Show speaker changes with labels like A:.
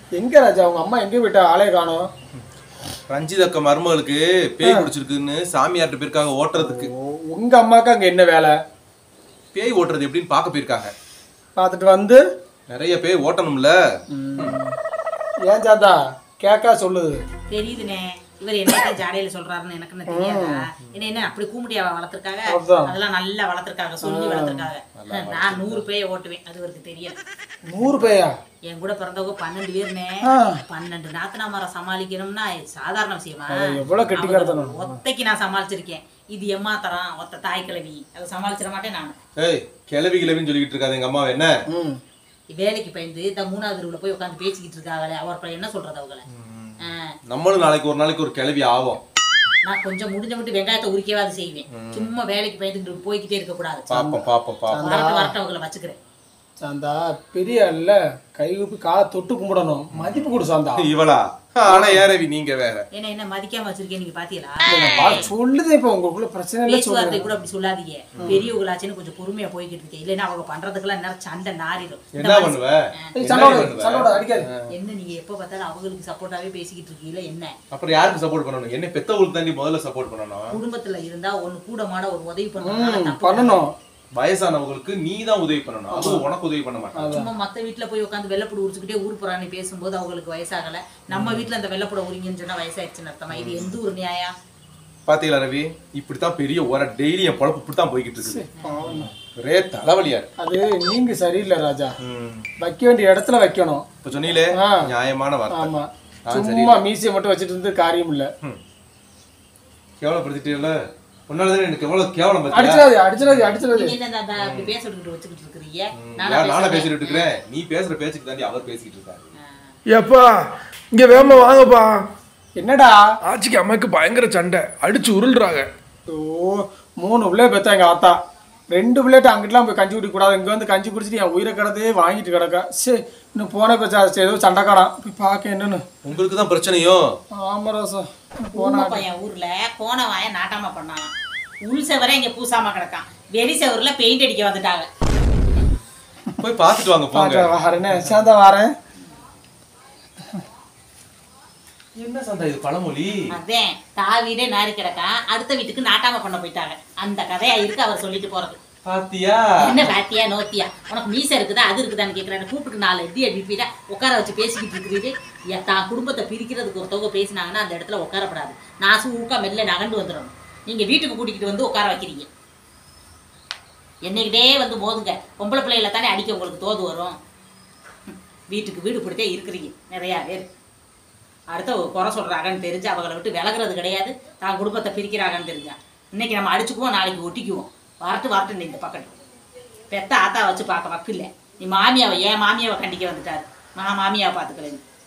A: எங்க ராஜா உங்க அம்மா எங்க போயிட்டா ஆளே காணோம்
B: ரஞ்சித் அக்கா மருமகளுக்கு பேய் பிடிச்சிருக்குன்னு சாமியார்ட்ட போயிருக்காங்க ஓட்டுறதுக்கு
A: உங்க அம்மாக்கு அங்க என்ன வேலை
B: பேய் ஓட்டுறது எப்படின்னு பார்க்க போயிருக்காங்க
A: பார்த்துட்டு வந்து
B: நிறைய பேய் ஓட்டணும்ல
A: ஏன் சாந்தா கேக்கா சொல்லுது
C: தெரியுதுனே இவர் என்ன ஜாடையில சொல்றாருன்னு எனக்கு என்ன தெரியாதா என்ன என்ன அப்படி கூமுட்டியாவா வளர்த்துருக்காங்க
A: அதான்.
C: அதெல்லாம் நல்லா வளர்த்துருக்காங்க சொல்லி வளர்த்துருக்காங்க நான் நூறு பேய ஓட்டுவேன் அது இவருக்கு தெரியல
A: நூறு பேயா
C: என் கூட பிறந்தவங்க பன்னெண்டு பேர்னே
A: ஆ.
C: பன்னெண்டு நாத்தனாமரை சமாளிக்கணும்னா சாதாரண விஷயமா
A: எவ்வளவு கெட்டிக்காரத்தனம்.
C: அவங்கள ஒத்தைக்கு நான் சமாளிச்சிருக்கேன் இது எம்மா தரம் ஒத்த தாய் கிழவி அதை சமாளிச்சிட மாட்டேன் நான்
B: ஏய் கிளவி கிளவின்னு சொல்லிக்கிட்டு இருக்காது எங்க அம்மா என்ன
A: ம்
C: வேலைக்கு பயந்து இந்த மூணாவது தெருவுல போய் உட்காந்து பேசிக்கிட்டு இருக்காங்களே அவர் அப்புறம் என்ன சொல்றது அவங்கள ஆ,
B: நம்மளும் நாளைக்கு ஒரு நாளைக்கு ஒரு கிளவி ஆவோம்
C: நான் கொஞ்சம் முடிஞ்ச மட்டும் வெங்காயத்தை உரிக்கவாது செய்வேன் சும்மா வேலைக்கு பயந்துக்கிட்டு போய்கிட்டே இருக்க கூடாது
B: பாப்போம் பாப்போம் பாப்போம்
C: வரட்டு வரட்டு அவங்கள வச்சுக்கிறேன்
A: சாந்தா பெரிய இல்ல கை கூப்பி காலை தொட்டு கும்பிடணும் மதிப்பு கொடு சாந்தா
B: இவளா ஆனா ஏன் ரவி நீங்க வேற
C: என்ன என்ன மதிக்காம வச்சிருக்கேன் நீங்க பாத்தீங்களா
A: வா, சொல்லுது இப்ப உங்களுக்குள்ள பிரச்சனை இல்ல
C: பேச்சுவார்த்தை
A: சொல்லுங்க
C: கூட அப்படி சொல்லாதீங்க பெரியவங்களாச்சுன்னு கொஞ்சம் பொறுமையா போய்கிட்டு இருக்கேன் இல்லைன்னா அவங்க பண்றதுக்கெல்லாம் நேரம் சண்டை நாரிடும் இந்த
B: என்ன
C: மாதிரி-
B: பண்ணுவ
A: ஏய், சண்டோட சண்டோட அடிக்காது
C: என்ன நீங்க எப்ப பார்த்தாலும் அவங்களுக்கு சப்போர்ட்டாவே பேசிக்கிட்டு இருக்கீங்களா என்ன
B: அப்புறம் யாருக்கு சப்போர்ட் பண்ணணும் என்ன பெத்தவங்களுக்கு தாண்டி முதல்ல சப்போர்ட் பண்ணணும்
C: குடும்பத்துல இருந்தா ஒண்ணு கூட மாட ஒரு உதவி பண்ணணும்
A: ம், பண்ணணும்
B: வயசானவங்களுக்கு நீ தான் உதவி பண்ணணும் அதுவும் உனக்கு உதவி பண்ண மாட்டாங்க
C: சும்மா மத்த வீட்ல போய் உட்காந்து வெள்ளப்பூடு உரிச்சுக்கிட்டே ஊர் புறாணி பேசும்போது அவங்களுக்கு வயசாகல நம்ம வீட்ல அந்த வெள்ளப்பூட உரிங்கன்னு சொன்னா வயசாயிருச்சுன்னு அர்த்தமா இது எந்த ஒரு நியாயம்
B: பாத்தீங்களா ரவி இப்படித்தான் பெரிய ஒரு டெய்லி என் பொழப்பு இப்படித்தான் போய்கிட்டு இருக்குது
A: பாவம்.
B: ஒரே தலைவலியா இருக்கு
A: அது நீங்க சரியில்லை ராஜா
B: ம்.
A: வைக்க வேண்டிய இடத்துல வைக்கணும்
B: இப்ப சொன்னீங்களே
A: ஆ.
B: நியாயமான வார்த்தை
A: ஆமா
B: நான்
A: சும்மா மீசியை மட்டும் வச்சுட்டு இருந்து காரியம் இல்ல
B: கேவலப்படுத்திட்டீங்கல்ல உன்னாலதான் எனக்கு எவ்வளவு கேவலம் பாத்தியா?
A: அடிச்சிடாது அடிச்சிடாது அடிச்சிடாது
C: நீங்க என்ன அந்த அப்படி பேச விட்டுக்கிட்டு வச்சுக்கிட்டு இருக்கிறீங்க
B: ம்,
C: நானா
B: யார் நானா
C: பேசுறேன்?
B: பேசிட்டு இருக்கிறேன் நீ பேசுற பேச்சுக்கு தாண்டி அவர் பேசிக்கிட்டு இருக்காரு
D: ஏப்பா இங்க வேகமா வாங்கப்பா
A: என்னடா
D: ஆச்சிக்கு அம்மாக்கு பயங்கர சண்டை அடிச்சு உருள்றாங்க
A: ஓ மூணு பிள்ளை பெத்தா எங்க ஆத்தா ரெண்டு பிள்ளைட்டு அங்கிட்டலாம் போய் கஞ்சி குடிக்க கூடாது இங்க வந்து கஞ்சி குடிச்சிட்டு என் உயிரை கிடதே வாங்கிட்டு கிடக்கா சரி இன்னும் போன பேச்சா ஏதோ சண்டைக்காரான் போய் பார்க்க என்னன்னு
B: உங்களுக்கு தான் பிரச்சனையோ
A: ஆமா ராசா
C: ஊமை பையன் ஊர்ல கோண வாய நாட்டாம பண்ணான் உள் செவரே இங்க பூசாம கிடக்கான் வெளி செவருல பெயிண்ட் அடிக்க வந்துட்டாங்க
B: போய் பார்த்துட்டு வாங்க போங்க
A: வரேனே சேர்ந்தா வரேன்
B: என்ன சந்தா இது பழமொழி
C: அதேன் தாவீடே நாரி கிடக்கான் அடுத்த வீட்டுக்கு நாட்டாம பண்ண போயிட்டாங்க அந்த கதையா இருக்கு அவர் சொல்லிட்டு போறது
B: பாத்தியா
C: என்ன பாத்தியா நோத்தியா உனக்கு மீசை இருக்குதா அது இருக்குதான்னு கேட்குறாரு கூப்பிட்டு நாலு எட்டி அடிப்பீடா உட்கார வச்சு பேசிக்கிட்டு இருக்கிறீரு ஏன் தான் குடும்பத்தை பிரிக்கிறதுக்கு ஒருத்தவங்க பேசினாங்கன்னா அந்த இடத்துல உட்காரப்படாது நான் ஊக்கா மெல்ல நகண்டு வந்துடணும் நீங்க வீட்டுக்கு கூட்டிக்கிட்டு வந்து உட்கார வைக்கிறீங்க என்னைக்கிட்டே வந்து மோதுங்க பொம்பளை பிள்ளைகளை தானே அடிக்க உங்களுக்கு தோது வரும் ம், வீட்டுக்கு வீடு இப்படித்தே இருக்கிறீங்க நிறையா பேர் அடுத்த ஒரு குறை சொல்கிறாங்கன்னு தெரிஞ்சு அவங்கள விட்டு விலகுறது கிடையாது தான் குடும்பத்தை பிரிக்கிறாங்கன்னு தெரிஞ்சா இன்னைக்கு நம்ம அடிச்சுக்குவோம் நாளைக்கு ஒட்டிக்குவோம் வரட்டு வரட்டு இந்த பக்கத்து பெத்த ஆத்தா வச்சு பார்க்க வக்கு இல்லை நீ மாமியாவை ஏன் மாமியாவை கண்டிக்க வந்துட்டாரு நான் மாமியாவை பார்த்துக்கலைன்னு